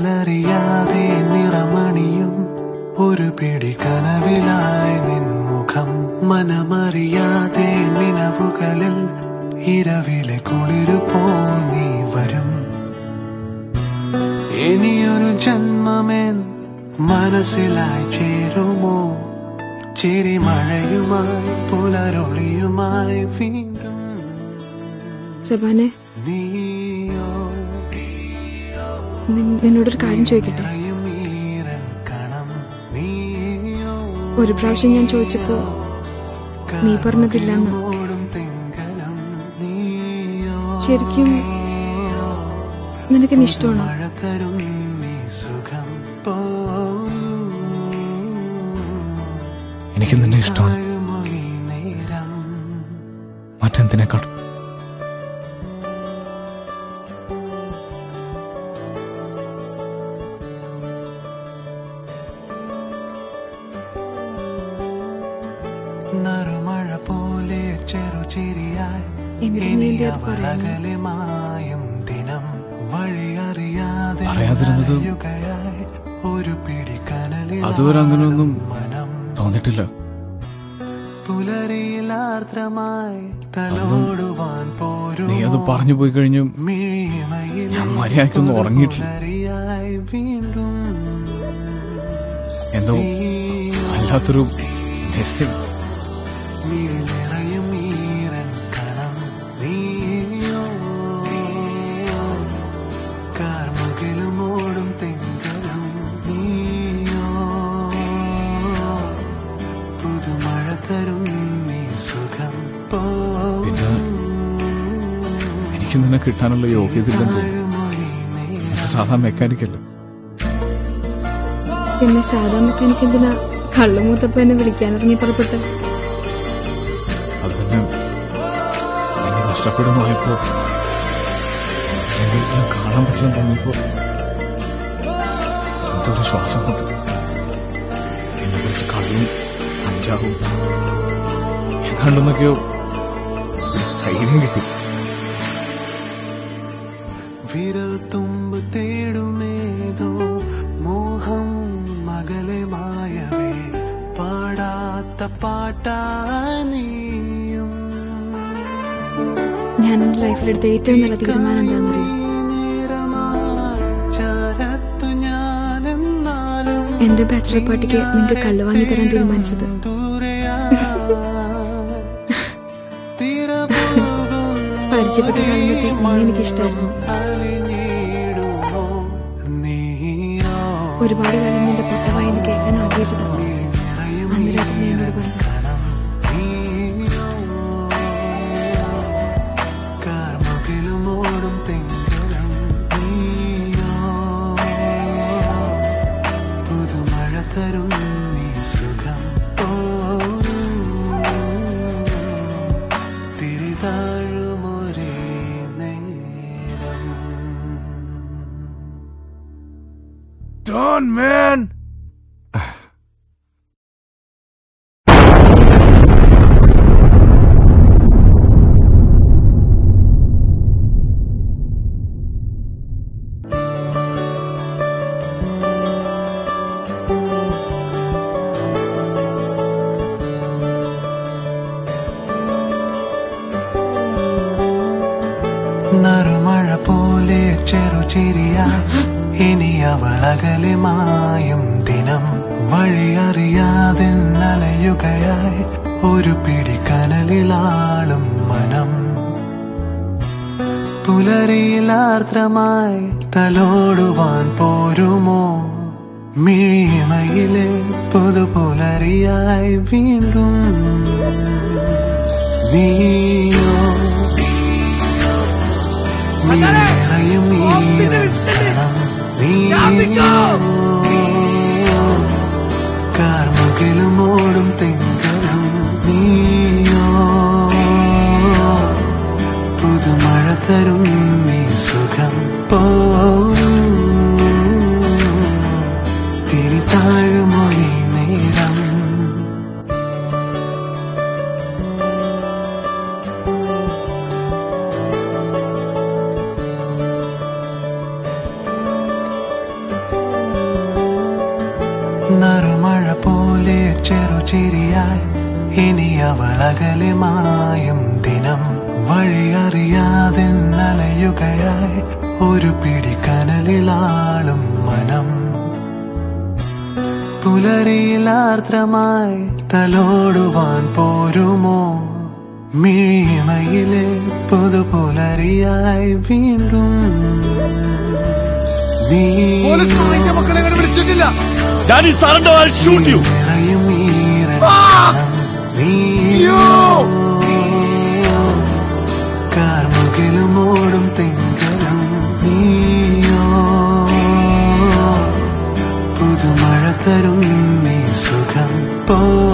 പകലറിയാതെ നിറമണിയും ഒരു പിടി കനവിലായി നിൻമുഖം മനമറിയാതെ നിലവുകളിൽ ഇരവിലെ കുളിരു പോൽ നീ വരും ഇനിയൊരു ജന്മമേൻ മനസ്സിലായി ചേരുമോ ചിരിമഴയുമായി പുലരൊളിയുമായി വീണ്ടും സെബാനെ നീയോ നിൻ- നിന്നോടൊരു കാര്യം ചോദിക്കട്ടെ ഈരൻ കണം നീയോ ഒരു പ്രാവശ്യം ഞാൻ ചോദിച്ചപ്പോ നീ പറഞ്ഞതില്ലെന്ന് ഓടും തിങ്കളും നീയോ ശരിക്കും നിനക്കെന്നെ ഇഷ്ടമാണോ മഴ തരും നീ സുഖം പോലും എനിക്ക് നിന്നെ ഇഷ്ടമാണ് താഴുമൊഴി നേരം മറ്റെന്തിനേക്കാൾ നറുമഴ പോലെ ചെറുചിരിയായി എന്നിട്ട് നീ എന്തേ അത് പറയുന്നു? അകലമായും ദിനം വഴിയറിയാതെ അറിയാതിരുന്നത് യുഗയായി ഒരു പിടി കനലിൽ അതുവരെ അങ്ങനെയൊന്നും മനം തോന്നിട്ടില്ല പുലരിയിലാർദ്രമായി തലോടുവാൻ പോരും നീ അത് പറഞ്ഞു പോയി കഴിഞ്ഞു മിഴിമയിൽ ഞാൻ മര്യാദയ്ക്കൊന്നും ഉറങ്ങിയിട്ടില്ല പുലരിയായി വീണ്ടും എന്തോ വല്ലാത്തൊരു മെസ്സിങ് മിഴി നിറയും ഈരൻ കണം നീയോ കാർമുകിലും ഓടും തിങ്കളും നീയോ പുതുമഴ തരും നീ സുഖം പിന്നെ എനിക്ക് നിന്നെ കിട്ടാനുള്ള യോഗ്യത ഇല്ലെന്ന് തോന്നുന്നു പോഴുമൊഴി നേരം ഞാൻ സാധാ മെക്കാനിക്കല്ല പിന്നെ സാധാ മെക്കാനിക്ക് എന്തിനാ കള്ളുമൂത്തപ്പ എന്നെ വിളിക്കാനിറങ്ങി പുറപ്പെട്ട് അത് പിന്നെ എന്നെ നഷ്ടപ്പെടുമായപ്പോ അല്ലെങ്കിൽ ഞാൻ കാണാൻ പറ്റില്ല തോന്നിയപ്പോ എന്തൊരു ശ്വാസം കൊണ്ട് എന്നെ കുറിച്ച് കള്ളും അഞ്ചാവും എങ്ങാണ്ടെന്നൊക്കെയോ ഒരു ധൈര്യം കിട്ടി വിരൽ തുമ്പ് തേടുമേതോ മോഹം മകലെ മായവേ പാടാത്ത പാട്ടാനിയും ഞാൻ എന്റെ ലൈഫിലെടുത്ത ഏറ്റവും നല്ല തീരുമാനം എന്താണെന്നറിയോ ചരത്തു ഞാനെന്നാലും എന്റെ ബാച്ചിലർ പാർട്ടിക്ക് നിങ്ങൾക്ക് കള്ളു വാങ്ങി തരാൻ തീരുമാനിച്ചത് പരിചയപ്പെട്ട കാലം തൊട്ടേ നീ എനിക്കിഷ്ടമായിരുന്നു ഒരുപാട് കാലം നിന്റെ പൊട്ടമായി എന്ന് കേൾക്കാൻ ആഗ്രഹിച്ചതാണ് അന്ന് രാത്രി നീ എന്നോട് പറഞ്ഞു കാർമുകിലുമോടും തിങ്കളും നീയോ പുതുമഴ തരും നീ സുഖം പോലും തിരിതാഴുമൊരേ നേരം Done, man! നറുമഴ പോലെ ചെറുചിരിയ ഇനി അവളകലെ മായും ദിനം വഴിയറിയാതെ നലയുകയായി ഒരു പിടി കനലിലാളും മനം പുലരിയിലാർദ്രമായി തലോടുവാൻ പോരുമോ മിഴിമയിലെ പുതുപുലരിയായി വീണ്ടും നീയോ നിറയും കാർമുകിലും ഓടും തിങ്കളും നീയോ പുതുമഴ തരും നീ സുഖം പോലും തിരിതാഴുമൊഴി നേരം നറുമഴ പോലെ ചെറുചിരിയായി ഇനി അവൾ അകലെ മായും ദിനം വഴിയറിയാതെ നനയുകയായി ഒരു പിടി കനലിലാളും മനം പുലരിയിലാർദ്രമായി തലോടുവാൻ പോരുമോ മിഴിമയിലെ പുതുപുലരിയായി വീണ്ടും നീ മക്കളെ വിളിച്ചിട്ടില്ല daddy surrender I shoot you നിറയും ഈറനം നീയോ കാർമുകിലും ഓടും തിങ്കളും നീയോ പുതുമഴ തരും നീ സുഖം പോ